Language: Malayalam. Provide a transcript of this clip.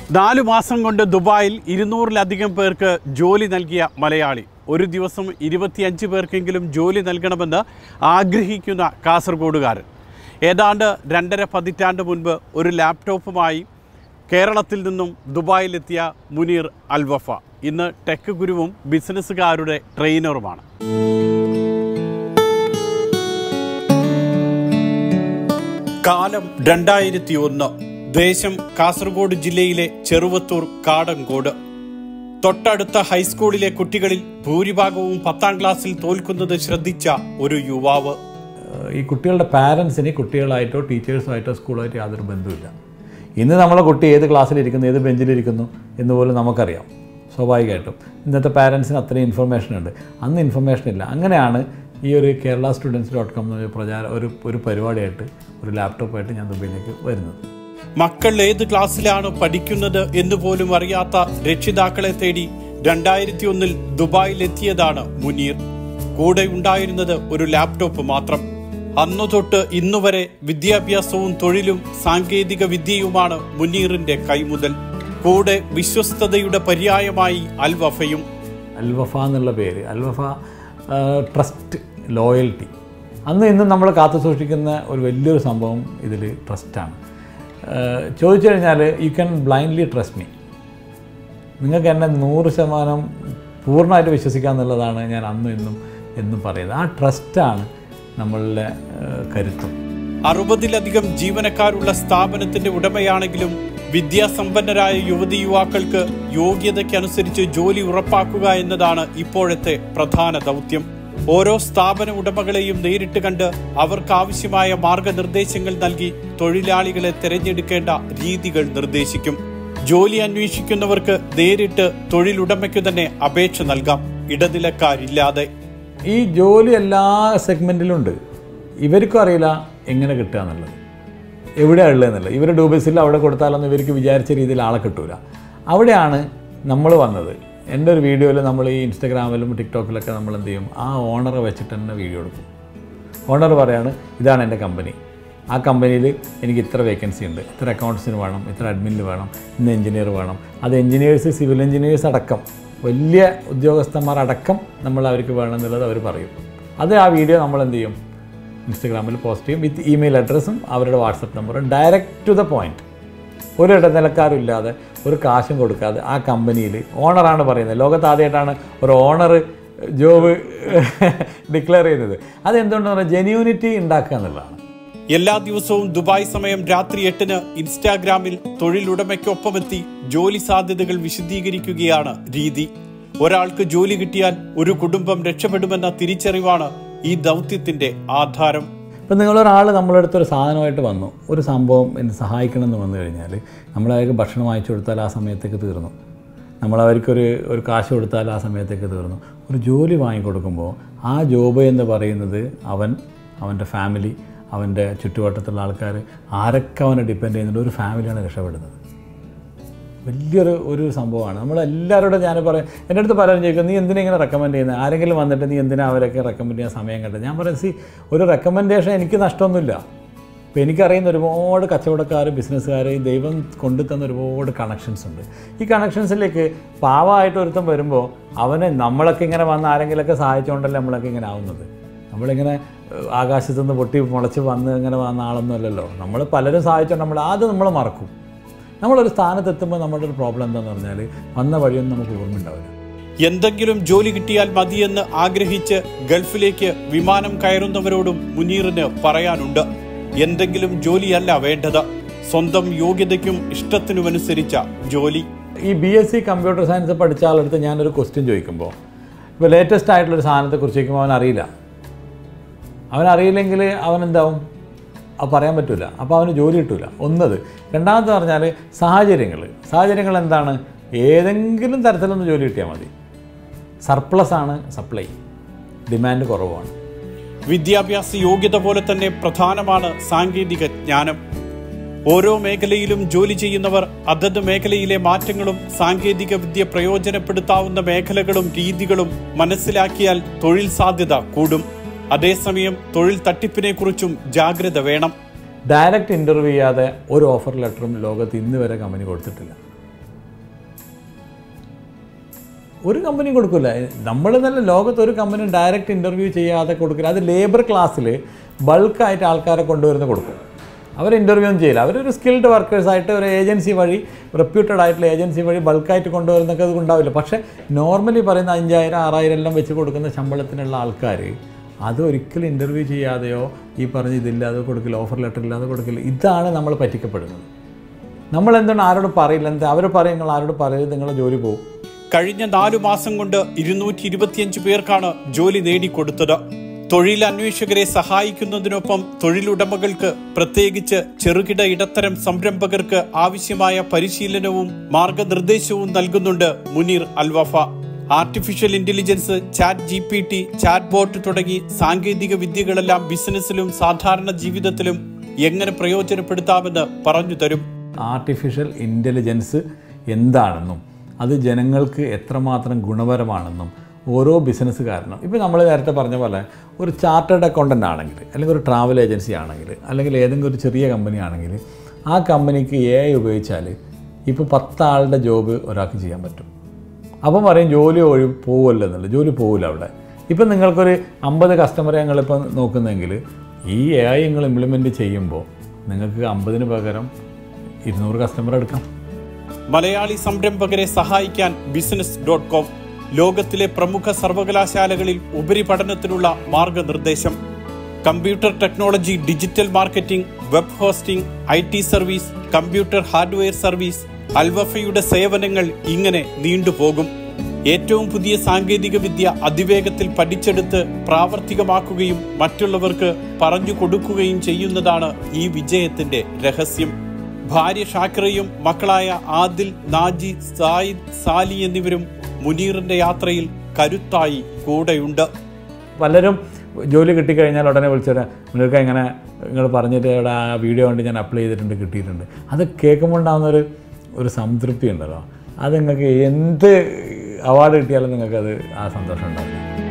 നാലു മാസം കൊണ്ട് ദുബായിൽ ഇരുന്നൂറിലധികം പേർക്ക് ജോലി നൽകിയ മലയാളി ഒരു ദിവസം ഇരുപത്തിയഞ്ച് പേർക്കെങ്കിലും ജോലി നൽകണമെന്ന് ആഗ്രഹിക്കുന്ന കാസർഗോഡുകാരൻ ഏതാണ്ട് രണ്ടര പതിറ്റാണ്ട് മുൻപ് ഒരു ലാപ്ടോപ്പുമായി കേരളത്തിൽ നിന്നും ദുബായിലെത്തിയ മുനീർ അൽവഫ ഇന്ന് ടെക് ഗുരുവും ബിസിനസ്സുകാരുടെ ട്രെയിനറുമാണ് കാലം രണ്ടായിരത്തി ഒന്ന് ദേശം കാസർഗോഡ് ജില്ലയിലെ ചെറുവത്തൂർ കാടങ്കോട് തൊട്ടടുത്ത ഹൈസ്കൂളിലെ കുട്ടികളിൽ ഭൂരിഭാഗവും പത്താം ക്ലാസ്സിൽ തോൽക്കുന്നത് ശ്രദ്ധിച്ച ഒരു യുവാവ് ഈ കുട്ടികളുടെ പാരൻസിന് കുട്ടികളായിട്ടോ ടീച്ചേഴ്സുമായിട്ടോ സ്കൂളായിട്ടോ യാതൊരു ബന്ധവുമില്ല ഇന്ന് നമ്മളെ കുട്ടി ഏത് ക്ലാസ്സിലിരിക്കുന്നു ഏത് ബെഞ്ചിലിരിക്കുന്നു എന്ന് പോലും നമുക്കറിയാം സ്വാഭാവികമായിട്ടും ഇന്നത്തെ പാരൻസിന് അത്രയും ഇൻഫർമേഷൻ ഉണ്ട് അന്ന് ഇൻഫർമേഷൻ ഇല്ല അങ്ങനെയാണ് ഈ ഒരു കേരള സ്റ്റുഡൻസ് ഡോട്ട് കോം എന്നൊരു പ്രചാര ഒരു ഒരു പരിപാടിയായിട്ട് ഒരു ലാപ്ടോപ്പായിട്ട് ഞാൻ ദുബൈയിലേക്ക് വരുന്നത് മക്കൾ ഏത് ക്ലാസ്സിലാണ് പഠിക്കുന്നത് എന്ന് പോലും അറിയാത്ത രക്ഷിതാക്കളെ തേടി രണ്ടായിരത്തി ഒന്നിൽ ദുബായിൽ എത്തിയതാണ് മുനീർ കൂടെ ഉണ്ടായിരുന്നത് ഒരു ലാപ്ടോപ്പ് മാത്രം അന്നു തൊട്ട് ഇന്നുവരെ വിദ്യാഭ്യാസവും തൊഴിലും സാങ്കേതിക വിദ്യയുമാണ് മുനീറിന്റെ കൈമുതൽ കൂടെ വിശ്വസ്തതയുടെ പര്യായമായി അൽവഫയും അൽവഫ എന്നുള്ള പേര് അൽവഫ ട്രസ്റ്റ് ലോയൽറ്റി അന്ന് ഇന്നും നമ്മൾ കാത്തു സൂക്ഷിക്കുന്ന ഒരു വലിയൊരു സംഭവം ഇതിൽ ട്രസ്റ്റാണ് ചോദിച്ചു കഴിഞ്ഞാൽ you can blindly trust me നിങ്ങൾക്ക് എന്നെ നൂറ് ശതമാനം പൂർണ്ണമായിട്ട് വിശ്വസിക്കുക എന്നുള്ളതാണ് ഞാൻ അന്നും ഇന്നും എന്നും പറയുന്നത് ആ ട്രസ്റ്റാണ് നമ്മളുടെ ഏഹ്, കരുത്തും അറുപതിലധികം ജീവനക്കാരുള്ള സ്ഥാപനത്തിന്റെ ഉടമയാണെങ്കിലും വിദ്യാസമ്പന്നരായ യുവതി യുവാക്കൾക്ക് യോഗ്യതയ്ക്കനുസരിച്ച് ജോലി ഉറപ്പാക്കുക എന്നതാണ് ഇപ്പോഴത്തെ പ്രധാന ദൗത്യം ഓരോ സ്ഥാപന ഉടമകളെയും നേരിട്ട് കണ്ട് അവർക്കാവശ്യമായ മാർഗനിർദ്ദേശങ്ങൾ നൽകി തൊഴിലാളികളെ തിരഞ്ഞെടുക്കേണ്ട രീതികൾ നിർദ്ദേശിക്കും ജോലി അന്വേഷിക്കുന്നവർക്ക് നേരിട്ട് തൊഴിലുടമയ്ക്കു തന്നെ അപേക്ഷ നൽകാം ഇടനിലക്കാരില്ലാതെ ഈ ജോലി എല്ലാ സെഗ്മെൻറ്റിലും ഉണ്ട് ഇവർക്കും അറിയില്ല എങ്ങനെ കിട്ടുക എന്നുള്ളത് എവിടെയാണ് ഉള്ളതെന്നുള്ളത് ഇവർ ഡൂബിസിൽ അവിടെ കൊടുത്താലൊന്നും ഇവർക്ക് വിചാരിച്ച രീതിയിൽ ആളെ കിട്ടൂല അവിടെയാണ് നമ്മൾ വന്നത് എൻ്റെ ഒരു വീഡിയോയിൽ നമ്മൾ ഈ ഇൻസ്റ്റഗ്രാമിലും ടിക്ടോക്കിലൊക്കെ നമ്മൾ എന്ത് ചെയ്യും ആ ഓണറെ വെച്ചിട്ട് തന്നെ വീഡിയോ എടുക്കും ഓണർ പറയാണ് ഇതാണ് എൻ്റെ കമ്പനി ആ കമ്പനിയിൽ എനിക്ക് ഇത്ര വേക്കൻസി ഉണ്ട് ഇത്ര അക്കൗണ്ട്സിന് വേണം ഇത്ര അഡ്മിനിൽ വേണം ഇന്ന് എഞ്ചിനീയർ വേണം അത് എഞ്ചിനീയേഴ്സ് സിവിൽ എഞ്ചിനീയേഴ്സ് അടക്കം വലിയ ഉദ്യോഗസ്ഥന്മാർ അടക്കം നമ്മൾ അവർക്ക് വേണം എന്നുള്ളത് അവർ പറയും അത് ആ വീഡിയോ നമ്മൾ എന്ത് ചെയ്യും ഇൻസ്റ്റഗ്രാമിൽ പോസ്റ്റ് ചെയ്യും വിത്ത് ഇമെയിൽ അഡ്രസ്സും അവരുടെ വാട്സപ്പ് നമ്പറും ഡയറക്റ്റ് ടു ദ പോയിൻറ്റ് ഒരു ഇടനിലക്കാരും ഇല്ലാതെ ഒരു കാശും കൊടുക്കാതെ ആ കമ്പനിയിൽ ഓണറാണ് പറയുന്നത് ലോകത്ത് ആദ്യമായിട്ടാണ് ഒരു ഓണർ ജോബ് ഡിക്ലെയർ ചെയ്യുന്നത് അതെന്തുകൊണ്ടെന്ന് പറഞ്ഞാൽ ജെന്യൂനിറ്റി ഉണ്ടാക്കുക എന്നുള്ളതാണ് എല്ലാ ദിവസവും ദുബായ് സമയം രാത്രി എട്ടിന് ഇൻസ്റ്റാഗ്രാമിൽ തൊഴിലുടമയ്ക്കൊപ്പമെത്തി ജോലി സാധ്യതകൾ വിശദീകരിക്കുകയാണ് രീതി ഒരാൾക്ക് ജോലി കിട്ടിയാൽ ഒരു കുടുംബം രക്ഷപ്പെടുമെന്ന തിരിച്ചറിവാണ് ഈ ദൗത്യത്തിന്റെ ആധാരം ഇപ്പം നിങ്ങളൊരാൾ നമ്മളെ അടുത്ത് ഒരു സാധനമായിട്ട് വന്നു ഒരു സംഭവം എന്നെ സഹായിക്കണം എന്ന് വന്നു കഴിഞ്ഞാൽ നമ്മളവർക്ക് ഭക്ഷണം വാങ്ങിച്ചു കൊടുത്താൽ ആ സമയത്തേക്ക് തീർന്നു നമ്മളവർക്കൊരു ഒരു കാശ് കൊടുത്താൽ ആ സമയത്തേക്ക് തീർന്നു ഒരു ജോലി വാങ്ങിക്കൊടുക്കുമ്പോൾ ആ ജോബ് എന്ന് പറയുന്നത് അവൻ അവൻ്റെ ഫാമിലി അവൻ്റെ ചുറ്റുവട്ടത്തുള്ള ആൾക്കാർ ആരൊക്കെ അവനെ ഡിപ്പെൻഡ് ചെയ്യുന്നുണ്ട് ഒരു ഫാമിലിയാണ് രക്ഷപ്പെടുന്നത് വലിയൊരു ഒരു സംഭവമാണ് നമ്മളെല്ലാവരോടും ഞാൻ പറയും എൻ്റെ അടുത്ത് പലരും ചോദിക്കും നീ എന്തിനാ ഇങ്ങനെ റെക്കമെൻഡ് ചെയ്യുന്നത് ആരെങ്കിലും വന്നിട്ട് നീ എന്തിനാ അവരൊക്കെ റെക്കമെൻഡ് ചെയ്യാൻ സമയം കണ്ടത് ഞാൻ പറയും സി ഒരു റെക്കമെൻഡേഷൻ എനിക്ക് നഷ്ടമൊന്നുമില്ല ഇപ്പോൾ എനിക്കറിയുന്ന ഒരുപാട് കച്ചവടക്കാർ ബിസിനസ്സുകാർ ഈ ദൈവം കൊണ്ടു തന്ന ഒരുപാട് കണക്ഷൻസ് ഉണ്ട് ഈ കണക്ഷൻസിലേക്ക് പാവമായിട്ട് ഒരുത്തം വരുമ്പോൾ അവനെ നമ്മളൊക്കെ ഇങ്ങനെ വന്ന് ആരെങ്കിലുമൊക്കെ സഹായിച്ചുകൊണ്ടല്ലേ നമ്മളൊക്കെ ഇങ്ങനെ ആവുന്നത് നമ്മളിങ്ങനെ ഏഹ്, ആകാശത്തുനിന്ന് പൊട്ടി മുളച്ച് വന്ന് ഇങ്ങനെ വന്ന ആളൊന്നും അല്ലല്ലോ നമ്മൾ പലരും സഹായിച്ചുകൊണ്ട് നമ്മൾ ആദ്യം നമ്മൾ മറക്കും നമ്മളൊരു സ്ഥാനത്തെത്തുമ്പോൾ നമ്മുടെ ഒരു പ്രോബ്ലം എന്താണെന്ന് പറഞ്ഞാൽ വന്ന വഴിയൊന്നും നമുക്ക് ഓർമ്മ ഉണ്ടാവില്ല എന്തെങ്കിലും ജോലി കിട്ടിയാൽ മതിയെന്ന് ആഗ്രഹിച്ച് ഗൾഫിലേക്ക് വിമാനം കയറുന്നവരോടും മുനീറിന് പറയാനുണ്ട് എന്തെങ്കിലും ജോലിയല്ല വേണ്ടത് സ്വന്തം യോഗ്യതയ്ക്കും ഇഷ്ടത്തിനുമനുസരിച്ച ജോലി ഈ B S C computer science പഠിച്ച ആളടുത്ത് ഞാനൊരു ക്വസ്റ്റ്യൻ ചോദിക്കുമ്പോൾ ഇപ്പോൾ ലേറ്റസ്റ്റ് ആയിട്ടുള്ളൊരു സാധനത്തെക്കുറിച്ച് ചോദിക്കുമ്പോൾ അവൻ അറിയില്ല അവൻ അറിയില്ലെങ്കിൽ അവൻ എന്താവും അത് പറയാൻ പറ്റില്ല അപ്പോൾ അവന് ജോലി കിട്ടില്ല ഒന്നത് രണ്ടാമത്തെ പറഞ്ഞാൽ സാഹചര്യങ്ങൾ സാഹചര്യങ്ങൾ എന്താണ് ഏതെങ്കിലും തരത്തിലൊന്ന് ജോലി കിട്ടിയാൽ മതി സർപ്ലസ് ആണ് സപ്ലൈ ഡിമാൻഡ് കുറവാണ് വിദ്യാഭ്യാസ യോഗ്യത പോലെ തന്നെ പ്രധാനമാണ് സാങ്കേതിക ജ്ഞാനം ഓരോ മേഖലയിലും ജോലി ചെയ്യുന്നവർ അതത് മേഖലയിലെ മാറ്റങ്ങളും സാങ്കേതിക വിദ്യ പ്രയോജനപ്പെടുത്താവുന്ന മേഖലകളും രീതികളും മനസ്സിലാക്കിയാൽ തൊഴിൽ സാധ്യത കൂടും അതേസമയം തൊഴിൽ തട്ടിപ്പിനെക്കുറിച്ചും ജാഗ്രത വേണം ഡയറക്റ്റ് ഇൻ്റർവ്യൂ ചെയ്യാതെ ഒരു ഓഫർ ലെറ്ററും ലോകത്ത് ഇന്ന് വരെ കമ്പനി കൊടുത്തിട്ടില്ല ഒരു കമ്പനിയും കൊടുക്കില്ല നമ്മൾ തന്നെ ലോകത്ത് ഒരു കമ്പനി ഡയറക്റ്റ് ഇൻ്റർവ്യൂ ചെയ്യാതെ കൊടുക്കില്ല അത് ലേബർ ക്ലാസ്സിൽ ബൾക്കായിട്ട് ആൾക്കാരെ കൊണ്ടുവരുന്ന കൊടുക്കും അവർ ഇൻ്റർവ്യൂ ഒന്നും ചെയ്യില്ല അവരൊരു സ്കിൽഡ് വർക്കേഴ്സായിട്ട് ഒരു ഏജൻസി വഴി റെപ്യൂട്ടഡ് ആയിട്ടുള്ള ഏജൻസി വഴി ബൾക്കായിട്ട് കൊണ്ടുവരുന്നൊക്കെ അത് ഉണ്ടാവില്ല പക്ഷേ നോർമലി പറയുന്ന അഞ്ചായിരം ആറായിരം എല്ലാം വെച്ച് കൊടുക്കുന്ന ശമ്പളത്തിനുള്ള ആൾക്കാർ അത് ഒരിക്കലും ഇൻ്റർവ്യൂ ചെയ്യാതെയോ ഈ പറഞ്ഞ ഇതില്ലാതെ കൊടുക്കില്ല ഓഫർ ലെറ്റർ ഇല്ലാതെ കൊടുക്കില്ല ഇതാണ് നമ്മൾ പറ്റിക്കപ്പെടുന്നത് നമ്മൾ എന്താണ് ആരോട് പറയില്ല എന്താ അവർ പറയും നിങ്ങൾ ആരോട് പറയരുത് നിങ്ങളെ ജോലി പോകും കഴിഞ്ഞ നാലു മാസം കൊണ്ട് ഇരുന്നൂറ്റി ഇരുപത്തിയഞ്ച് പേർക്കാണ് ജോലി നേടിക്കൊടുത്തത് തൊഴിലന്വേഷകരെ സഹായിക്കുന്നതിനൊപ്പം തൊഴിലുടമകൾക്ക് പ്രത്യേകിച്ച് ചെറുകിട ഇടത്തരം സംരംഭകർക്ക് ആവശ്യമായ പരിശീലനവും മാർഗനിർദ്ദേശവും നൽകുന്നുണ്ട് Muneer Alwafa artificial intelligence chat G P T chatbot തുടങ്ങി സാങ്കേതിക വിദ്യകളെല്ലാം ബിസിനസ്സിലും സാധാരണ ജീവിതത്തിലും എങ്ങനെ പ്രയോജനപ്പെടുത്താമെന്ന് പറഞ്ഞു തരും ആർട്ടിഫിഷ്യൽ ഇൻ്റലിജൻസ് എന്താണെന്നും അത് ജനങ്ങൾക്ക് എത്രമാത്രം ഗുണപരമാണെന്നും ഓരോ ബിസിനസ്സുകാരനും ഇപ്പോൾ നമ്മൾ നേരത്തെ പറഞ്ഞ പോലെ ഒരു ചാർട്ടേഡ് അക്കൗണ്ടൻ്റ് ആണെങ്കിൽ അല്ലെങ്കിൽ ഒരു ട്രാവൽ ഏജൻസി ആണെങ്കിൽ അല്ലെങ്കിൽ ഏതെങ്കിലും ഒരു ചെറിയ കമ്പനി ആണെങ്കിൽ ആ കമ്പനിക്ക് എ ഐ ഉപയോഗിച്ചാൽ ഇപ്പോൾ പത്താളുടെ ജോബ് ഒരാൾക്ക് ചെയ്യാൻ പറ്റും അപ്പം പറയും ജോലി ഒഴി പോവുമല്ലോ എന്നുള്ളത് ജോലി പോവില്ല അവിടെ ഇപ്പം നിങ്ങൾക്കൊരു അമ്പത് കസ്റ്റമറെ ഞങ്ങളിപ്പോൾ നോക്കുന്നെങ്കിൽ ഈ എ ഐ നിങ്ങൾ ഇംപ്ലിമെൻറ്റ് ചെയ്യുമ്പോൾ നിങ്ങൾക്ക് അമ്പതിന് പകരം ഇരുന്നൂറ് കസ്റ്റമർ എടുക്കാം മലയാളി സംരംഭകരെ സഹായിക്കാൻ ബിസിനസ് ഡോട്ട് കോം ലോകത്തിലെ പ്രമുഖ സർവകലാശാലകളിൽ ഉപരിപഠനത്തിനുള്ള മാർഗനിർദ്ദേശം computer technology digital marketing web hosting I T service computer hardware service അൽവഫയുടെ സേവനങ്ങൾ ഇങ്ങനെ നീണ്ടുപോകും ഏറ്റവും പുതിയ സാങ്കേതിക വിദ്യ അതിവേഗത്തിൽ പഠിച്ചെടുത്ത് പ്രാവർത്തികമാക്കുകയും മറ്റുള്ളവർക്ക് പറഞ്ഞു കൊടുക്കുകയും ചെയ്യുന്നതാണ് ഈ വിജയത്തിന്റെ രഹസ്യം ഭാര്യ ഷാക്കിറയും മക്കളായ ആദിൽ നാജി സായിദ് സാലി എന്നിവരും മുനീറിന്റെ യാത്രയിൽ കരുത്തായി കൂടെയുണ്ട് പലരും ജോലി കിട്ടിക്കഴിഞ്ഞാൽ ഉടനെ വിളിച്ചിട്ട് നിങ്ങൾക്ക് എങ്ങനെ നിങ്ങൾ പറഞ്ഞിട്ട് ഇവിടെ ആ വീഡിയോ കണ്ട് ഞാൻ അപ്ലൈ ചെയ്തിട്ടുണ്ട് കിട്ടിയിട്ടുണ്ട് അത് കേൾക്കുമ്പോൾ ഉണ്ടാകുന്നൊരു ഒരു സംതൃപ്തി ഉണ്ടല്ലോ അത് നിങ്ങൾക്ക് എന്ത് അവാർഡ് കിട്ടിയാലും നിങ്ങൾക്കത് ആ സന്തോഷം ഉണ്ടാവില്ല